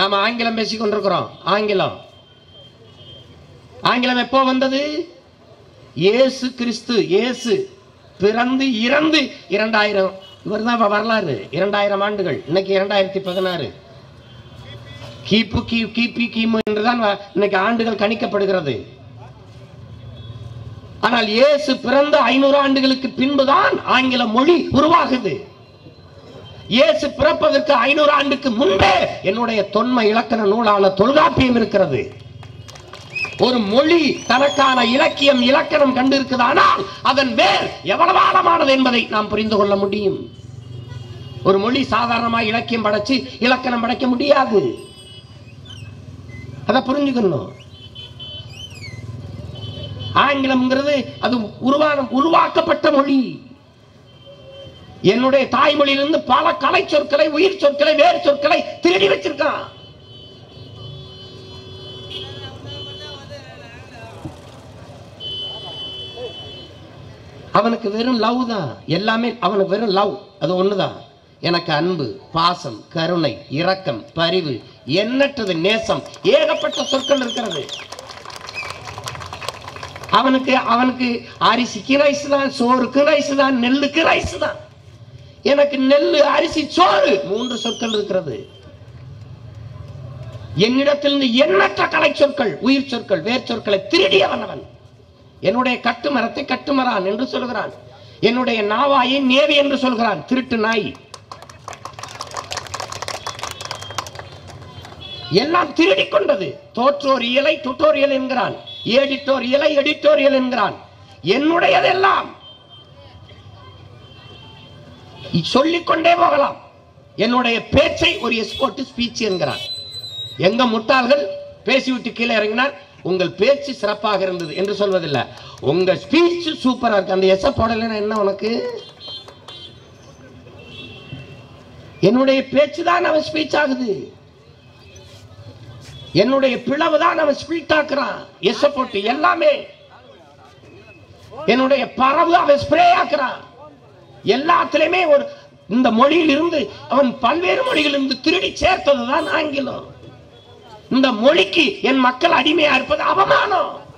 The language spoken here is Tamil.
நாம ஆங்கிலம் பேசிக் கொண்டிருக்கிறோம் ஆங்கிலம் ஆங்கிலம் எப்போ வந்தது இயேசு கிறிஸ்து இயேசு பிறந்து இறந்து இரண்டாயிரம் இவர் தான் வரலாறு இரண்டாயிரம் ஆண்டுகள் இன்னைக்கு இரண்டாயிரத்தி பதினாறு கிபு கி கிபி கிமு என்றுதான் வ- இன்னைக்கு ஆண்டுகள் கணிக்கப்படுகிறது ஆனால் இயேசு பிறந்த ஐநூறு ஆண்டுகளுக்கு பின்புதான் ஆங்கில மொழி உருவாகுது இயேசு பிறப்பதற்கு ஐநூறு ஆண்டுக்கு முன்பே என்னுடைய தொன்ம இலக்கண நூலான தொல்காப்பியம் இருக்கிறது ஒரு மொழி தனக்கான இலக்கியம் இலக்கணம் கண்டிருக்குதானால் அதன் வேர் எவ்வளவு ஆழமானது என்பதை நாம் புரிந்து கொள்ள முடியும் ஒரு மொழி சாதாரணமாக இலக்கியம் படைச்சு இலக்கணம் படைக்க முடியாது அதை புரிஞ்சுக்கணும் ஆங்கிலம்ங்கிறது அது உருவான உருவாக்கப்பட்ட மொழி என்னுடைய தாய்மொழியிலிருந்து பல கலை சொற்களை உயிர் சொற்களை வேறு சொற்களை திருடி வச்சிருக்கான் அவனுக்கு வெறும் லவ் தான் எல்லாமே அவனுக்கு வெறும் லவ் அது ஒண்ணுதான் எனக்கு அன்பு பாசம் கருணை இரக்கம் பரிவு எண்ணற்றது நேசம் ஏகப்பட்ட சொற்கள் இருக்கிறது அவனுக்கு அவனுக்கு அரிசிக்கு ரைஸ் தான் சோறுக்கு ரைஸ் தான் நெல்லுக்கு ரைஸ் தான் எனக்கு நெல்லு அரிசி சோறு மூன்று சொற்கள் இருக்கிறது என்னிடத்திலிருந்து எண்ணற்ற கலை சொற்கள் உயிர் சொற்கள் வேர் சொற்களை திருடியவன் அவன் என்னுடைய கட்டுமரத்தை கட்டுமரான் என்று சொல்கிறான் என்னுடைய நாவாயை நேவி என்று சொல்கிறான் திருட்டு நாய் எல்லாம் திருடிக் கொண்டது தோற்றோர் இயலை டுட்டோரியல் என்கிறான் எடிட்டோர் இயலை எடிட்டோரியல் என்கிறான் என்னுடையதெல்லாம் சொல்லிக் கொண்டே போகலாம் என்னுடைய பேச்சை ஒரு எஸ்போர்ட் ஸ்பீச் என்கிறான் எங்க முட்டாள்கள் பேசிவிட்டு கீழே இறங்கினார் உங்கள் பேச்சு சிறப்பாக இருந்தது என்று சொல்வதில்லை உங்க ஸ்பீச் சூப்பரா இருக்கு அந்த எஸ் போடலைன்னா என்ன உனக்கு என்னுடைய பேச்சு தான் அவன் ஸ்பீச் ஆகுது என்னுடைய பிளவு தான் அவன் ஸ்பீட் ஆக்குறான் எஸ் போட்டு எல்லாமே என்னுடைய பரவு அவன் ஸ்ப்ரே ஆக்குறான் எல்லாத்துலயுமே ஒரு இந்த மொழியிலிருந்து அவன் பல்வேறு மொழிகளிலிருந்து திருடி சேர்த்தது தான் ஆங்கிலம் இந்த மொழிக்கு என் மக்கள் அடிமையா இருப்பது அவமானம்